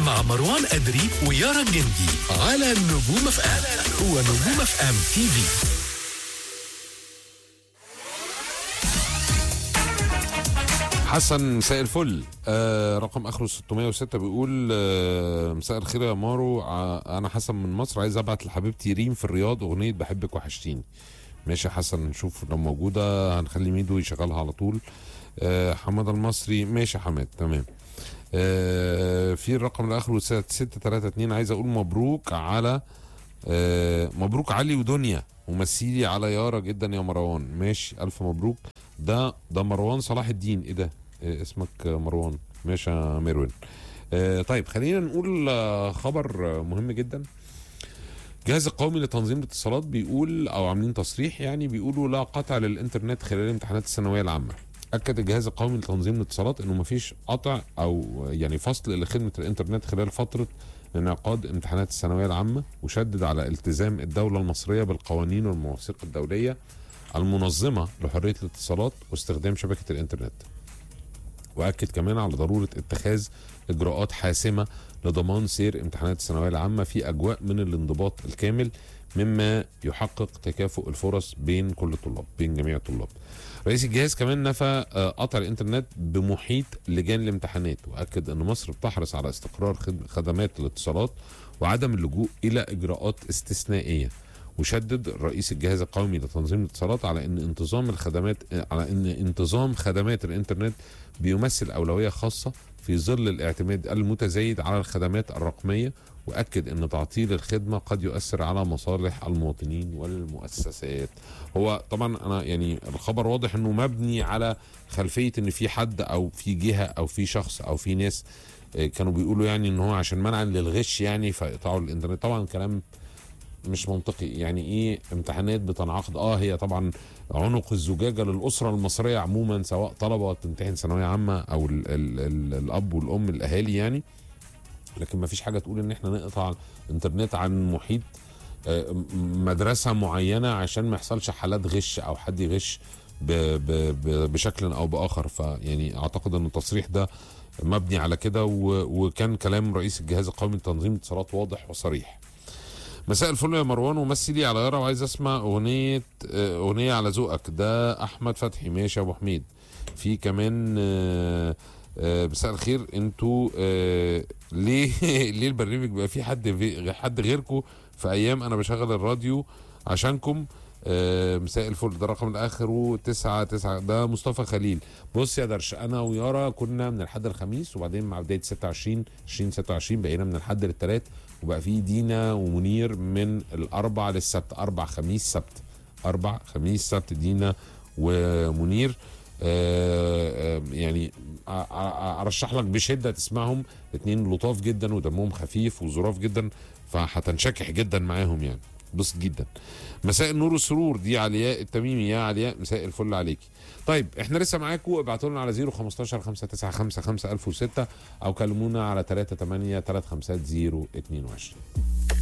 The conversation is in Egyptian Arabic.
مع مروان أدري ويارا الجندي على نجوم اف ام هو نجوم اف ام تي في حسن مساء الفل آه رقم اخره 606 بيقول آه مساء الخير يا مارو ع- انا حسن من مصر عايز ابعت لحبيبتي ريم في الرياض اغنيه بحبك وحشتيني ماشي يا حسن نشوف لو موجوده هنخلي ميدو يشغلها على طول آه حماد المصري ماشي يا حماد تمام آه في الرقم اللي اخره 632 عايز اقول مبروك على آه مبروك علي ودنيا ومثيلي على يارا جدا يا مروان ماشي الف مبروك ده ده مروان صلاح الدين ايه ده إيه اسمك مروان ماشي يا مروان آه طيب خلينا نقول آه، خبر آه، مهم جدا الجهاز القومي لتنظيم الاتصالات بيقول او عاملين تصريح يعني بيقولوا لا قطع للانترنت خلال امتحانات الثانويه العامه اكد الجهاز القومي لتنظيم الاتصالات انه مفيش قطع او يعني فصل لخدمه الانترنت خلال فتره انعقاد امتحانات الثانويه العامه وشدد على التزام الدوله المصريه بالقوانين والمواثيق الدوليه المنظمه لحريه الاتصالات واستخدام شبكه الانترنت واكد كمان على ضروره اتخاذ اجراءات حاسمه لضمان سير امتحانات الثانويه العامه في اجواء من الانضباط الكامل مما يحقق تكافؤ الفرص بين كل الطلاب بين جميع الطلاب رئيس الجهاز كمان نفى آه، قطع الانترنت بمحيط لجان الامتحانات واكد ان مصر بتحرص على استقرار خد- خدمات الاتصالات وعدم اللجوء الى اجراءات استثنائيه وشدد رئيس الجهاز القومي لتنظيم الاتصالات على ان انتظام الخدمات على ان انتظام خدمات الانترنت بيمثل اولويه خاصه في ظل الاعتماد المتزايد على الخدمات الرقميه واكد ان تعطيل الخدمه قد يؤثر على مصالح المواطنين والمؤسسات هو طبعا انا يعني الخبر واضح انه مبني على خلفيه ان في حد او في جهه او في شخص او في ناس آه، كانوا بيقولوا يعني ان هو عشان منعا للغش يعني فيقطعوا الانترنت طبعا كلام مش منطقي يعني ايه امتحانات بتنعقد اه هي طبعا عنق الزجاجه للاسره المصريه عموما سواء طلبه تمتحن ثانويه عامه او ال ال ال الاب والام الاهالي يعني لكن ما فيش حاجه تقول ان احنا نقطع الانترنت عن محيط آه، م- مدرسه معينه عشان ما يحصلش حالات غش او حد يغش ب ب ب بشكل او باخر فيعني اعتقد ان التصريح ده مبني على كده و- وكان كلام رئيس الجهاز القومي لتنظيم الاتصالات واضح وصريح مساء الفل يا مروان ومثلي على يارا وعايز اسمع اغنيه آه، اغنيه على ذوقك ده احمد فتحي ماشي يا ابو حميد في كمان آه، آه، مساء الخير انتوا آه، ليه ليه البرنامج بقى فيه حد في حد غيركم في ايام انا بشغل الراديو عشانكم آه، مساء الفل ده رقم الاخر تسعة تسعة ده مصطفى خليل بص يا درش انا ويارا كنا من الحد الخميس وبعدين مع بدايه 26 20 26 بقينا من الحد للثلاث وبقى في دينا ومنير من الاربع للسبت اربع خميس سبت اربع خميس سبت دينا ومنير آه، آه، يعني أ- أ- ارشح لك بشده تسمعهم اتنين لطاف جدا ودمهم خفيف وظراف جدا فهتنشكح جدا معاهم يعني بسط جدا مساء النور والسرور دي علياء التميمي يا علياء مساء الفل عليكي طيب احنا لسه معاكم ابعتوا لنا على 015 595 5006 او كلمونا على 38 350 22